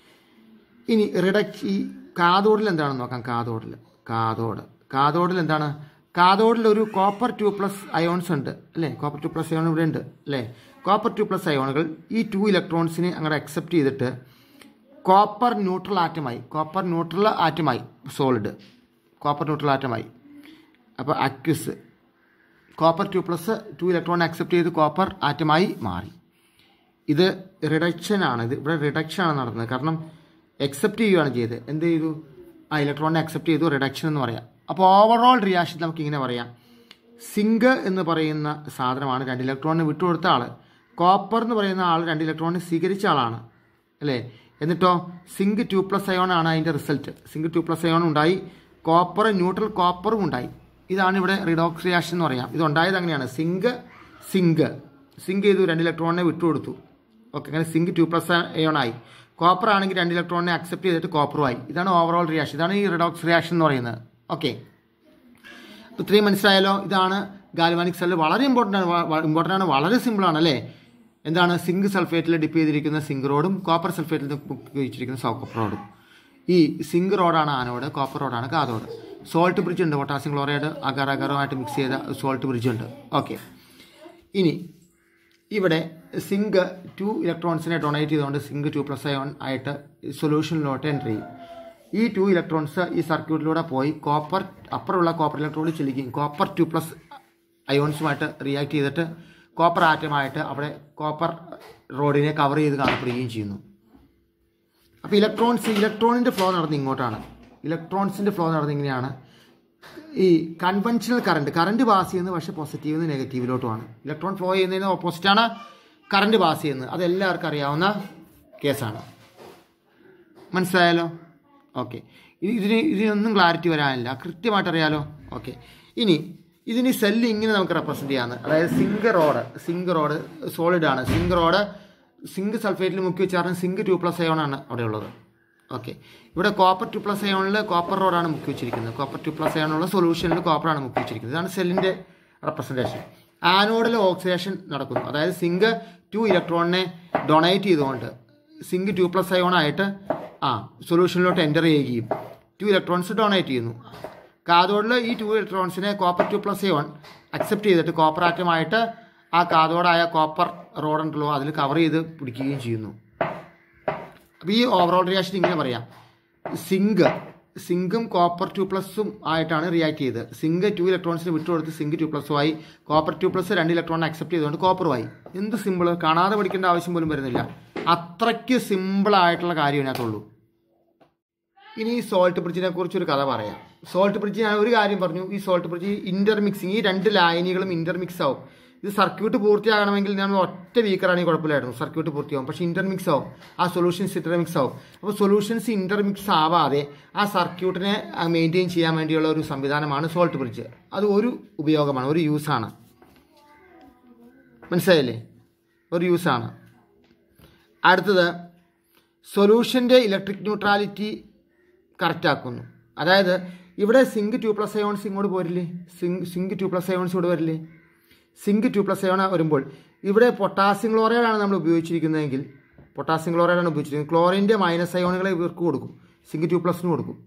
ഇനി റിഡക്ട് ഈ കാതോഡിൽ എന്താണെന്ന് നോക്കാം കാതോഡിൽ കാതോഡ് കാതോഡിൽ എന്താണ് കാതോഡിൽ ഒരു കോപ്പർ ടു പ്ലസ് അയോൺസ് ഉണ്ട് അല്ലേ കോപ്പർ ടു പ്ലസ് അയോൺ ഇവിടെ ഉണ്ട് അല്ലേ കോപ്പർ ടു പ്ലസ് അയോണുകൾ ഈ ടു ഇലക്ട്രോൺസിനെ അങ്ങോട്ട് അക്സെപ്റ്റ് ചെയ്തിട്ട് കോപ്പർ ന്യൂട്രൽ ആറ്റമായി കോപ്പർ ന്യൂട്രൽ ആറ്റമായി സോളിഡ് കോപ്പർ ന്യൂട്രൽ ആറ്റമായി അപ്പോൾ aqueous copper two plus two electron accept ചെയ്ത് കോപ്പർ ആറ്റമായി മാറി ഇത് റിഡക്ഷൻ ആണ് ഇത് ഇവിടെ റിഡക്ഷൻ ആണ് നടന്നത് കാരണം അക്സെപ്റ്റ് ചെയ്യുകയാണ് ചെയ്തത് എന്ത് ചെയ്തു ആ ഇലക്ട്രോണിനെ അക്സെപ്റ്റ് ചെയ്തു റിഡക്ഷൻ എന്ന് പറയാം അപ്പോൾ ഓവറോൾ റിയാക്ഷൻ നമുക്ക് ഇങ്ങനെ പറയാം സിങ്ക് എന്ന് പറയുന്ന സാധനമാണ് രണ്ട് ഇലക്ട്രോണിന് വിട്ടുകൊടുത്ത ആൾ കോപ്പർ എന്ന് പറയുന്ന ആൾ രണ്ട് ഇലക്ട്രോണിനെ സ്വീകരിച്ച ആളാണ് അല്ലേ എന്നിട്ടോ സിങ്ക് ടു പ്ലസ് അയോൺ ആണ് അതിൻ്റെ result zinc two plus ion ഉണ്ടായി കോപ്പർ ന്യൂട്രൽ കോപ്പറും ഉണ്ടായി ഇതാണ് ഇവിടെ റിഡോക്സ് റിയാക്ഷൻ എന്ന് പറയാം ഇത് ഉണ്ടായത് അങ്ങനെയാണ് സിങ്ക് സിങ്ക് സിങ്ക് ചെയ്തു രണ്ട് ഇലക്ട്രോണിനെ വിട്ടുകൊടുത്തു ഓക്കെ അങ്ങനെ സിങ്ക് ടു പ്ലസ് അയോൺ ആയി കോപ്പർ ആണെങ്കിൽ രണ്ട് ഇലക്ട്രോണിനെ അക്സെപ്റ്റ് ചെയ്തിട്ട് കോപ്പറുമായി ഇതാണ് ഓവറോൾ റിയാക്ഷൻ ഇതാണ് ഈ റിഡോക്സ് റിയാക്ഷൻ എന്ന് പറയുന്നത് ഓക്കെ ഇത്രയും മനസ്സിലായല്ലോ ഇതാണ് ഗാൽവാനിക് സെല്ല് വളരെ ഇമ്പോർട്ടൻ്റ് ആണ് ഇമ്പോർട്ടൻ്റ് ആണ് വളരെ സിമ്പിളാണ് അല്ലേ എന്താണ് സിങ്ക് സൾഫേറ്റിൽ ഡിപ്പ് ചെയ്തിരിക്കുന്ന സിങ്ക് റോഡും കോപ്പർ സൾഫേറ്റിൽ ഉപയോഗിച്ചിരിക്കുന്ന സോക്കപ്പ് റോഡും ഈ സിങ്ക് റോഡാണ് ആനോഡ് കോപ്പർ റോഡാണ് കാതോഡ് സോൾട്ട് ബ്രിഡ്ജ് ഉണ്ട് പൊട്ടാസ്യം ക്ലോറൈഡ് അഗർ അഗറുമായിട്ട് മിക്സ് ചെയ്ത സോൾട്ട് ബ്രിഡ്ജ് ഉണ്ട് ഓക്കെ ഇനി ഇവിടെ സിങ്ക് ടു ഇലക്ട്രോൺസിനെ ഡൊണേറ്റ് ചെയ്തുകൊണ്ട് സിങ്ക് ടു പ്ലസ് അയോൺ ആയിട്ട് സൊല്യൂഷനിലോട്ട് എൻ്റർ ചെയ്യും ഈ ടു ഇലക്ട്രോൺസ് ഈ സർക്യൂട്ടിലൂടെ പോയി കോപ്പർ അപ്പുറമുള്ള കോപ്പർ ഇലക്ട്രോണിൽ ചെല്ലിക്കും കോപ്പർ ടു പ്ലസ് അയോൺസുമായിട്ട് റിയാക്ട് ചെയ്തിട്ട് കോപ്പർ ആറ്റമായിട്ട് അവിടെ കോപ്പർ റോഡിനെ കവർ ചെയ്ത് കാണപ്പെടുകയും ചെയ്യുന്നു അപ്പോൾ ഇലക്ട്രോൺസ് ഇലക്ട്രോണിൻ്റെ ഫ്ലോ നടന്ന് ഇങ്ങോട്ടാണ് ഇലക്ട്രോൺസിൻ്റെ ഫ്ലോ നടന്ന് ഇങ്ങനെയാണ് ഈ കൺവെൻഷണൽ കറണ്ട് കറണ്ട് പാസ് ചെയ്യുന്നത് പക്ഷേ പോസിറ്റീവ് നിന്ന് നെഗറ്റീവിലോട്ടുമാണ് ഇലക്ട്രോൺ ഫ്ലോ ചെയ്യുന്നതിന് ഓപ്പോസിറ്റാണ് കറണ്ട് പാസ് ചെയ്യുന്നത് അത് എല്ലാവർക്കും അറിയാവുന്ന കേസാണ് മനസ്സിലായാലോ ഓക്കെ ഇതിന് ഇതിനൊന്നും ക്ലാരിറ്റി വരാനില്ല കൃത്യമായിട്ട് അറിയാലോ ഓക്കെ ഇനി ഇതിന് സെല്ല് ഇങ്ങനെ നമുക്ക് റെപ്രസെൻറ്റ് ചെയ്യാമെന്ന് അതായത് zinc rod zinc rod solid ആണ് സിങ്ക് റോഡ് സിങ്ക് സൾഫേറ്റിൽ മുക്കി വെച്ചാറിന് സിങ്ക് ടു പ്ലസ് അയോൺ ആണ് അവിടെ ഉള്ളത് ഓക്കെ ഇവിടെ കോപ്പർ ടു പ്ലസ് അയോണിൽ കോപ്പർ റോഡാണ് മുക്കി വെച്ചിരിക്കുന്നത് കോപ്പർ ടു പ്ലസ് അയോണുള്ള സൊല്യൂഷനിൽ കോപ്പറാണ് മുക്കി വെച്ചിരിക്കുന്നത് ഇതാണ് സെല്ലിൻ്റെ റെപ്രസെൻറ്റേഷൻ ആനോഡിൽ ഓക്സിഡേഷൻ നടക്കുന്നു അതായത് സിങ്ക് ടു ഇലക്ട്രോണിനെ ഡൊണേറ്റ് ചെയ്തുകൊണ്ട് സിങ്ക് ടു പ്ലസ് അയോൺ ആയിട്ട് ആ സൊല്യൂഷനിലോട്ട് എൻ്റർ ചെയ്യുകയും ടു ഇലക്ട്രോൺസ് ഡൊണേറ്റ് ചെയ്യുന്നു കാതോഡിൽ ഈ ടു ഇലക്ട്രോൺസിനെ copper two plus ion accept ചെയ്തിട്ട് കോപ്പർ ആറ്റമായിട്ട് ആ കാതോടായ കോപ്പർ റോഡ് ഉണ്ടല്ലോ അതിൽ കവർ ചെയ്ത് പിടിക്കുകയും ചെയ്യുന്നു അപ്പോൾ ഈ ഓവറോൾ റിയാക്ഷൻ ഇങ്ങനെ പറയാം സിങ്ക് സിങ്കും കോപ്പർ ടു പ്ലസും ആയിട്ടാണ് റിയാക്ട് ചെയ്തത് സിങ്ക് ടു ഇലക്ട്രോൺസിന് വിട്ടുകൊടുത്ത് സിങ്ക് ടു പ്ലസും ആയി കോപ്പർ ടു പ്ലസ് രണ്ട് ഇലക്ട്രോൺ അക്സെപ്റ്റ് ചെയ്തുകൊണ്ട് കോപ്പറുമായി എന്ത് സിമ്പിൾ കാണാതെ പഠിക്കേണ്ട ആവശ്യം പോലും വരുന്നില്ല അത്രയ്ക്ക് സിമ്പിൾ ആയിട്ടുള്ള കാര്യം ഇതിനകത്തുള്ളൂ ഇനി ഈ സോൾട്ട് ബ്രിഡ്ജിനെ കുറിച്ച് ഒരു കഥ പറയാം സോൾട്ട് ബ്രിഡ്ജ് ഞാൻ ഒരു കാര്യം പറഞ്ഞു ഈ സോൾട്ട് ബ്രിഡ്ജ് ഇന്റർമിക്സിങ് ഈ രണ്ട് ലായനികളും ഇന്റർമിക്സ് ആവും ഇത് സർക്യൂട്ട് പൂർത്തിയാകണമെങ്കിൽ നമ്മൾ ഒറ്റ വീക്കറാണെങ്കിൽ കുഴപ്പമില്ലായിരുന്നു സർക്യൂട്ട് പൂർത്തിയാവും പക്ഷേ ഇന്റർമിക്സ് ആവും ആ സൊല്യൂഷൻസ് ഇന്റർമിക്സ് ആവും അപ്പോൾ സൊല്യൂഷൻസ് ഇന്റർമിക്സ് ആവാതെ ആ സർക്യൂട്ടിനെ മെയിൻറ്റെയിൻ ചെയ്യാൻ വേണ്ടിയുള്ള ഒരു സംവിധാനമാണ് സോൾട്ട് ബ്രിഡ്ജ് അത് ഒരു ഉപയോഗമാണ് ഒരു യൂസാണ് മനസ്സിലായില്ലേ ഒരു യൂസാണ് അടുത്തത് സൊല്യൂഷൻ്റെ ഇലക്ട്രിക് ന്യൂട്രാലിറ്റി കറക്റ്റ് ആക്കുന്നു അതായത് ഇവിടെ സിങ്ക് ടു പ്ലസ് അയോൺസ് ഇങ്ങോട്ട് പോരില്ലേ zinc zinc two plus ions ഇവിടെ വരില്ലേ സിങ്ക് ടു പ്ലസ് അയോൺ വരുമ്പോൾ ഇവിടെ പൊട്ടാസ്യം ക്ലോറൈഡാണ് നമ്മൾ ഉപയോഗിച്ചിരിക്കുന്നതെങ്കിൽ പൊട്ടാസ്യം ക്ലോറൈഡാണ് ഉപയോഗിച്ചിരിക്കുന്നത് ക്ലോറിൻ്റെ മൈനസ് അയോണുകളെ ഇവർക്ക് കൊടുക്കും സിങ്ക് ടു പ്ലസിന് കൊടുക്കും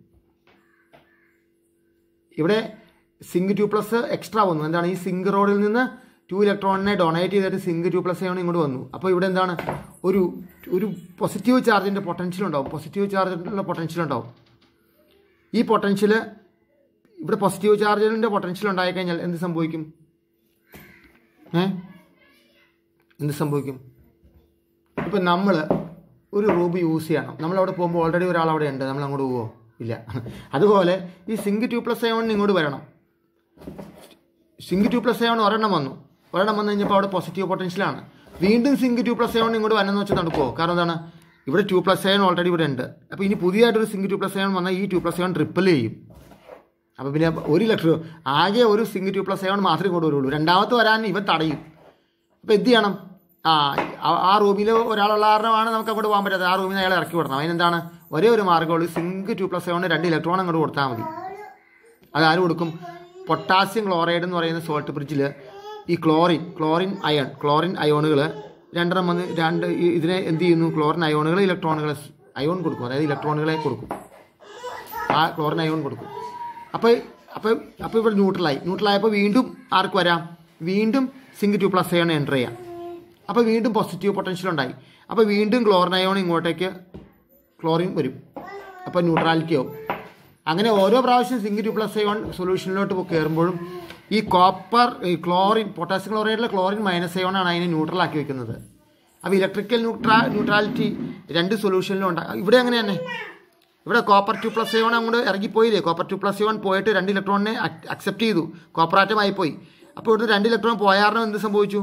ഇവിടെ സിങ്ക് ടു പ്ലസ് എക്സ്ട്രാ വന്നു എന്താണ് ഈ സിങ്ക് റോഡിൽ നിന്ന് ടു ഇലക്ട്രോണിനെ ഡൊണേറ്റ് ചെയ്തിട്ട് സിങ്ക് ടു പ്ലസ് അയോൺ ഇങ്ങോട്ട് വന്നു അപ്പോൾ ഇവിടെ എന്താണ് ഒരു ഒരു പോസിറ്റീവ് ചാർജിൻ്റെ പൊട്ടൻഷ്യൽ ഉണ്ടാവും പോസിറ്റീവ് ചാർജിലുള്ള പൊട്ടൻഷ്യൽ ഉണ്ടാവും ഈ പൊട്ടൻഷ്യൽ ഇവിടെ പോസിറ്റീവ് ചാർജിൻ്റെ പൊട്ടൻഷ്യൽ ഉണ്ടായിക്കഴിഞ്ഞാൽ എന്ത് സംഭവിക്കും ഏ എന്ത് സംഭവിക്കും ഇപ്പം നമ്മൾ ഒരു റൂബ് യൂസ് ചെയ്യണം നമ്മളവിടെ പോകുമ്പോൾ ഓൾറെഡി ഒരാൾ അവിടെ ഉണ്ട് നമ്മൾ അങ്ങോട്ട് പോവോ ഇല്ല അതുപോലെ ഈ സിങ്ക് ടു പ്ലസ് അയോണിന് ഇങ്ങോട്ട് വരണം സിങ്ക് ടു പ്ലസ് അയോൺ ഒരെണ്ണം വന്നു ഒരെണ്ണം വന്നു കഴിഞ്ഞപ്പോൾ അവിടെ പോസിറ്റീവ് പൊട്ടൻഷ്യലാണ് വീണ്ടും സിങ്ക് ടു പ്ലസ് അയോൺ ഇങ്ങോട്ട് വന്നെന്ന് വെച്ചാൽ നടക്കുമോ കാരണം എന്താണ് ഇവിടെ ടു പ്ലസ് അയോൺ ഓൾറെഡി ഇവിടെ ഉണ്ട് അപ്പോൾ ഇനി പുതിയതായിട്ടൊരു സിങ്ക് ടു പ്ലസ് അയോൺ വന്നാൽ ഈ ടു പ്ലസ് അയോൺ ട്രിപ്പിൾ ചെയ്യും അപ്പോൾ പിന്നെ ഒരു ലക്ഷം ആകെ ഒരു സിംഗിൾ ടു പ്ലസ് സെവൻ മാത്രമേ കൊണ്ടുവരുള്ളൂ രണ്ടാമത്തെ വരാൻ ഇവൻ തടയും അപ്പോൾ എന്ത് ചെയ്യണം ആ ആ- ആ റൂമിൽ ഒരാളുള്ള കാരണമാണ് നമുക്ക് അങ്ങോട്ട് പോകാൻ പറ്റാത്തത് ആ റൂമിൽ നിന്ന് അയാളെ ഇറക്കി വിടണം അതിനെന്താണ് ഒരേ ഒരു മാർഗ്ഗമുള്ളൂ സിംഗിൾ ടു പ്ലസ് സെവന് രണ്ട് ഇലക്ട്രോൺ അങ്ങോട്ട് കൊടുത്താൽ മതി അത് ആര് കൊടുക്കും പൊട്ടാസ്യം ക്ലോറൈഡ് എന്ന് പറയുന്ന സോൾട്ട് ബ്രിഡ്ജിൽ ഈ ക്ലോറിൻ ക്ലോറിൻ അയൺ ക്ലോറിൻ അയോണുകൾ രണ്ടെണ്ണം വന്ന് രണ്ട് ഈ- ഇതിനെ എന്ത് ചെയ്യുന്നു ക്ലോറിൻ അയോണുകൾ ഇലക്ട്രോണുകൾ അയോൺ കൊടുക്കും അതായത് ഇലക്ട്രോണുകളെ കൊടുക്കും ആ ക്ലോറിൻ അയോൺ കൊടുക്കും അപ്പോൾ അപ്പോൾ അപ്പോൾ ഇവിടെ ന്യൂട്രലായി ന്യൂട്രലായപ്പോൾ വീണ്ടും ആർക്ക് വരാം വീണ്ടും zinc two plus ion enter ചെയ്യാം അപ്പോൾ വീണ്ടും പോസിറ്റീവ് പൊട്ടൻഷ്യൽ ഉണ്ടായി അപ്പോൾ വീണ്ടും ക്ലോറിൻ അയോൺ ഇങ്ങോട്ടേക്ക് ക്ലോറിൻ വരും അപ്പോൾ ന്യൂട്രാലിറ്റി ആവും അങ്ങനെ ഓരോ പ്രാവശ്യം സിങ്ക് ടു പ്ലസ് അയോൺ സൊല്യൂഷനിലോട്ട് കയറുമ്പോഴും ഈ കോപ്പർ ഈ ക്ലോറിൻ പൊട്ടാസ്യം ക്ലോറൈഡിലെ ക്ലോറിൻ മൈനസ് അയോൺ ആണ് അതിനെ ന്യൂട്രൽ ആക്കി വെക്കുന്നത് അപ്പോൾ ഇലക്ട്രിക്കൽ ന്യൂട്രാ ന്യൂട്രാലിറ്റി രണ്ട് സൊല്യൂഷനിലും ഉണ്ടാകും ഇവിടെ അങ്ങനെ തന്നെ ഇവിടെ കോപ്പർ ടു പ്ലസ് അയോൺ അങ്ങോട്ട് ഇറങ്ങിപ്പോയില്ലേ കോപ്പർ ടു പ്ലസ് അയോൺ പോയിട്ട് രണ്ട് ഇലക്ട്രോണിനെ അക്സെപ്റ്റ് ചെയ്തു കോപ്പറാറ്റമായി പോയി അപ്പോൾ ഇവിടുന്ന് രണ്ട് ഇലക്ട്രോൺ പോയാരണം എന്ത് സംഭവിച്ചു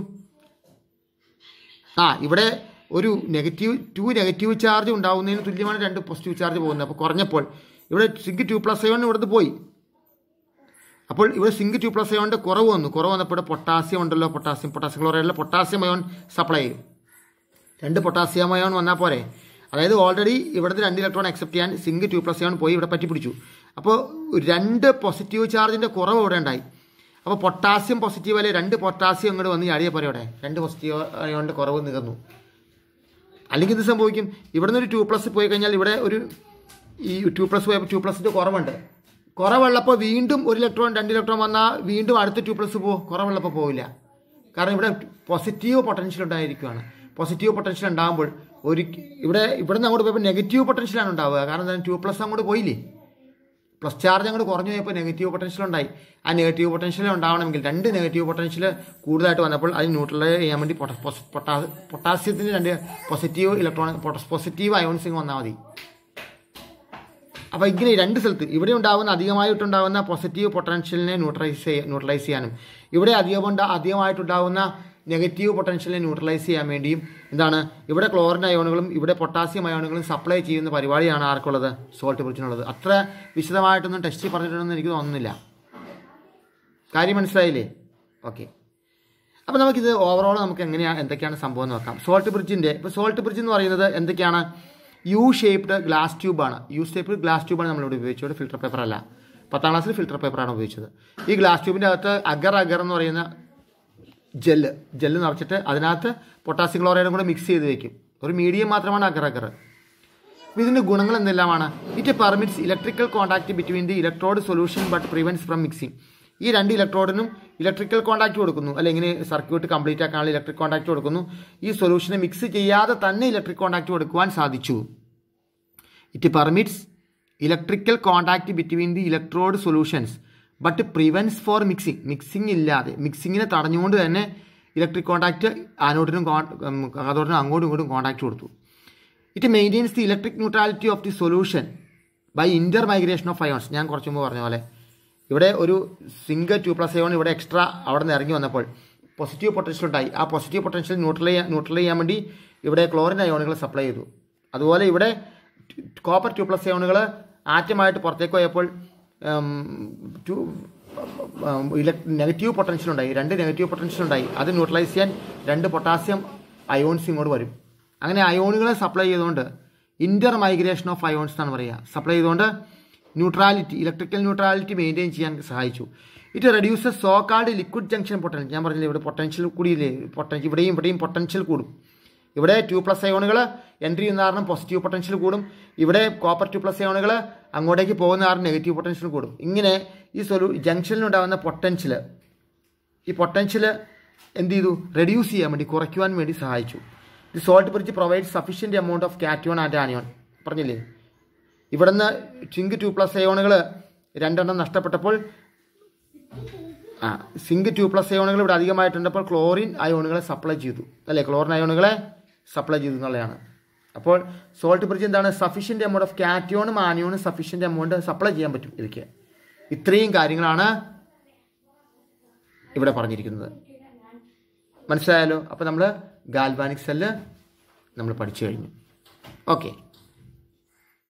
ആ ഇവിടെ ഒരു നെഗറ്റീവ് ടു നെഗറ്റീവ് ചാർജ് ഉണ്ടാവുന്നതിന് തുല്യമാണ് രണ്ട് പോസിറ്റീവ് ചാർജ് പോകുന്നത് അപ്പോൾ കുറഞ്ഞപ്പോൾ ഇവിടെ സിങ്ക് ടു പ്ലസ് അയോൺ ഇവിടുന്ന് പോയി അപ്പോൾ ഇവിടെ സിങ്ക് ടു പ്ലസ് അയോണിൻ്റെ കുറവ് വന്നു കുറവ് വന്നപ്പോൾ ഇവിടെ പൊട്ടാസ്യം ഉണ്ടല്ലോ പൊട്ടാസ്യം പൊട്ടാസ്യം ക്ലോറൈഡിലെ പൊട്ടാസ്യം അയോൺ സപ്ലൈ ചെയ്യും രണ്ട് പൊട്ടാസ്യം അയോൺ വന്നാൽ പോരെ അതായത് ഓൾറെഡി ഇവിടുത്തെ രണ്ട് ഇലക്ട്രോൺ അക്സെപ്റ്റ് ചെയ്യാൻ സിങ്ക് ടു പ്ലസ് അയോൺ പോയി ഇവിടെ പറ്റി പിടിച്ചു അപ്പോൾ രണ്ട് പോസിറ്റീവ് ചാർജിൻ്റെ കുറവ് ഇവിടെ ഉണ്ടായി അപ്പോൾ പൊട്ടാസ്യം പോസിറ്റീവ് അല്ലെ രണ്ട് പൊട്ടാസ്യം അങ്ങോട്ട് വന്ന് ചാടിയ പോലെ അവിടെ രണ്ട് പോസിറ്റീവ് ആയതുകൊണ്ട് കുറവ് നികന്നു അല്ലെങ്കിൽ ഇത് സംഭവിക്കും ഇവിടെ നിന്ന് ഒരു ടു പ്ലസ് പോയി കഴിഞ്ഞാൽ ഇവിടെ ഒരു ഈ ടു പ്ലസ് പോയപ്പോൾ ടു പ്ലസിൻ്റെ കുറവുണ്ട് കുറവുള്ളപ്പോൾ വീണ്ടും ഒരു ഇലക്ട്രോൺ രണ്ട് ഇലക്ട്രോൺ വന്നാൽ വീണ്ടും അടുത്ത ടു പ്ലസ് പോകും കുറവുള്ളപ്പോൾ പോവില്ല കാരണം ഇവിടെ പോസിറ്റീവ് പൊട്ടൻഷ്യൽ ഉണ്ടായിരിക്കുകയാണ് പോസിറ്റീവ് പൊട്ടൻഷ്യൽ ഉണ്ടാകുമ്പോൾ ഒരു ഇവിടെ ഇവിടെ നിന്ന് അങ്ങോട്ട് പോയപ്പോൾ നെഗറ്റീവ് പൊട്ടൻഷ്യലാണ് ഉണ്ടാവുക കാരണം എന്താണ് ടു പ്ലസ് അങ്ങോട്ട് പോയില്ലേ പ്ലസ് ചാർജ് അങ്ങോട്ട് കുറഞ്ഞു പോയപ്പോൾ നെഗറ്റീവ് പൊട്ടൻഷ്യൽ ഉണ്ടായി ആ നെഗറ്റീവ് പൊട്ടൻഷ്യൽ ഉണ്ടാവണമെങ്കിൽ രണ്ട് നെഗറ്റീവ് പൊട്ടൻഷ്യൽ കൂടുതലായിട്ട് വന്നപ്പോൾ അത് ന്യൂട്രലൈസ് ചെയ്യാൻ വേണ്ടി പൊട്ട- പൊസ്- പൊട്ടാ- പൊട്ടാസ്യത്തിന് രണ്ട് പോസിറ്റീവ് ഇലക്ട്രോൺ പോസിറ്റീവ് അയോൺസിങ് വന്നാൽ മതി അപ്പോൾ ഇങ്ങനെ രണ്ട് സ്ഥലത്ത് ഇവിടെ ഉണ്ടാകുന്ന അധികമായിട്ടുണ്ടാകുന്ന പോസിറ്റീവ് പൊട്ടൻഷ്യലിനെ ന്യൂട്രലൈസ് ചെയ്യ ന്യൂട്രലൈസ് ചെയ്യാനും ഇവിടെ അധികം അധികമായിട്ടുണ്ടാകുന്ന നെഗറ്റീവ് പൊട്ടൻഷ്യലിനെ ന്യൂട്രലൈസ് ചെയ്യാൻ വേണ്ടിയും എന്താണ് ഇവിടെ ക്ലോറിൻ അയോണുകളും ഇവിടെ പൊട്ടാസ്യം അയോണുകളും സപ്ലൈ ചെയ്യുന്ന പരിപാടിയാണ് ആർക്കുള്ളത് സോൾട്ട് ബ്രിഡ്ജിനുള്ളത് അത്ര വിശദമായിട്ടൊന്നും ടെസ്റ്റ് പറഞ്ഞിട്ടുണ്ടെന്ന് എനിക്ക് തോന്നുന്നില്ല കാര്യം മനസ്സിലായില്ലേ ഓക്കെ അപ്പോൾ നമുക്കിത് ഓവറോൾ നമുക്ക് എങ്ങനെയാണ് എന്തൊക്കെയാണ് സംഭവം എന്ന് നോക്കാം സോൾട്ട് ബ്രിഡ്ജിൻ്റെ ഇപ്പോൾ സോൾട്ട് ബ്രിഡ്ജ് എന്ന് പറയുന്നത് എന്തൊക്കെയാണ് യു ഷേപ്ഡ് ഗ്ലാസ് ട്യൂബാണ് യു ഷേപ്ഡ് ഗ്ലാസ് ട്യൂബാണ് നമ്മളിവിടെ ഉപയോഗിച്ചത് ഫിൽറ്റർ പേപ്പർ അല്ല പത്താം ക്ലാസ്സിൽ ഫിൽറ്റർ പേപ്പറാണ് ഉപയോഗിച്ചത് ഈ ഗ്ലാസ് ട്യൂബിൻ്റെ അകത്ത് അഗർ അഗർ എന്ന് പറയുന്ന ജെല്ല് ജെല്ല് നിറച്ചിട്ട് അതിനകത്ത് പൊട്ടാസ്യം ക്ലോറൈഡും കൂടെ മിക്സ് ചെയ്ത് വെക്കും ഒരു മീഡിയം മാത്രമാണ് അഗർ അഗർ അപ്പോൾ ഇതിൻ്റെ ഗുണങ്ങൾ എന്തെല്ലാമാണ് it permits electrical contact between the electrode solution but prevents from mixing ഈ രണ്ട് ഇലക്ട്രോഡിനും ഇലക്ട്രിക്കൽ കോൺടാക്ട് കൊടുക്കുന്നു അല്ലെങ്കിൽ സർക്യൂട്ട് കംപ്ലീറ്റ് ആക്കാനുള്ള ഇലക്ട്രിക് കോൺടാക്ട് കൊടുക്കുന്നു ഈ സൊല്യൂഷനെ മിക്സ് ചെയ്യാതെ തന്നെ ഇലക്ട്രിക് കോൺടാക്ട് കൊടുക്കുവാൻ സാധിച്ചു it permits electrical contact between the electrode solutions but prevents for mixing mixing ഇല്ലാതെ മിക്സിങ്ങിനെ തടഞ്ഞുകൊണ്ട് തന്നെ ഇലക്ട്രിക് കോൺടാക്ട് ആനോഡിനും കാതോഡിനും അങ്ങോട്ടും ഇങ്ങോട്ടും കോൺടാക്ട് കൊടുത്തു it maintains the electric neutrality of the solution by inter migration of ions ഞാൻ കുറച്ച് മുമ്പ് പറഞ്ഞ പോലെ ഇവിടെ ഒരു സിംഗിൾ ടു പ്ലസ് അയോൺ ഇവിടെ എക്സ്ട്രാ അവിടെ നിന്ന് ഇറങ്ങി വന്നപ്പോൾ പോസിറ്റീവ് പൊട്ടൻഷ്യൽ ഉണ്ടായി ആ പോസിറ്റീവ് പൊട്ടൻഷ്യൽ ന്യൂട്രൽ ചെയ്യാൻ ന്യൂട്രൽ ചെയ്യാൻ വേണ്ടി ഇവിടെ ക്ലോറിൻ അയോണുകൾ സപ്ലൈ ചെയ്തു അതുപോലെ ഇവിടെ കോപ്പർ ടു പ്ലസ് അയോണുകൾ ആറ്റമായിട്ട് പുറത്തേക്ക് പോയപ്പോൾ ടു നെഗറ്റീവ് പൊട്ടൻഷ്യൽ ഉണ്ടായി രണ്ട് നെഗറ്റീവ് പൊട്ടൻഷ്യൽ ഉണ്ടായി അത് ന്യൂട്രലൈസ് ചെയ്യാൻ രണ്ട് പൊട്ടാസ്യം അയോൺസ് ഇങ്ങോട്ട് വരും അങ്ങനെ അയോണുകളെ സപ്ലൈ ചെയ്തുകൊണ്ട് ഇന്റർ മൈഗ്രേഷൻ ഓഫ് അയോൺസ് എന്നാണ് പറയുക സപ്ലൈ ചെയ്തുകൊണ്ട് ന്യൂട്രാലിറ്റി ഇലക്ട്രിക്കൽ ന്യൂട്രാലിറ്റി മെയിൻറ്റെയിൻ ചെയ്യാൻ സഹായിച്ചു it reduces so called liquid junction potential ഞാൻ പറഞ്ഞില്ലേ ഇവിടെ പൊട്ടൻഷ്യൽ കൂടിയില്ലേ പൊട്ടൻഷ്യൽ ഇവിടെയും ഇവിടെയും പൊട്ടൻഷ്യൽ കൂടും ഇവിടെ ടു പ്ലസ് അയോണുകൾ എൻട്രി ചെയ്യുന്ന കാരണം പോസിറ്റീവ് പൊട്ടൻഷ്യൽ കൂടും ഇവിടെ കോപ്പർ ടു പ്ലസ് അയോണുകൾ അങ്ങോട്ടേക്ക് പോകുന്ന കാരണം നെഗറ്റീവ് പൊട്ടൻഷ്യൽ കൂടും ഇങ്ങനെ ഈ സൊലൂ ജംഗ്ഷനിലുണ്ടാകുന്ന പൊട്ടൻഷ്യൽ ഈ പൊട്ടൻഷ്യൽ എന്ത് ചെയ്തു റെഡ്യൂസ് ചെയ്യാൻ വേണ്ടി കുറയ്ക്കുവാൻ വേണ്ടി സഹായിച്ചു the salt bridge provide sufficient amount of cation and anion പറഞ്ഞില്ലേ ഇവിടുന്ന് സിങ്ക് ടു പ്ലസ് അയോണുകൾ രണ്ടെണ്ണം നഷ്ടപ്പെട്ടപ്പോൾ ആ സിങ്ക് ടു പ്ലസ് അയോണുകൾ ഇവിടെ അധികമായിട്ടുണ്ടപ്പോൾ ക്ലോറിൻ അയോണുകളെ സപ്ലൈ ചെയ്തു അല്ലേ ക്ലോറിൻ അയോണുകളെ സപ്ലൈ ചെയ്തു എന്നുള്ളതാണ് അപ്പോൾ സോൾട്ട് ബ്രിഡ്ജ് എന്താണ് സഫീഷ്യൻ്റ് എമൗണ്ട് ഓഫ് കാറ്റിയോണും ആനിയോണും സഫീഷ്യൻ്റ് എമൗണ്ട് സപ്ലൈ ചെയ്യാൻ പറ്റും ഇതൊക്കെ ഇത്രയും കാര്യങ്ങളാണ് ഇവിടെ പറഞ്ഞിരിക്കുന്നത് മനസ്സിലായാലോ അപ്പോൾ നമ്മൾ ഗാൽവാനിക് സെല്ല് നമ്മൾ പഠിച്ചു കഴിഞ്ഞു ഓക്കെ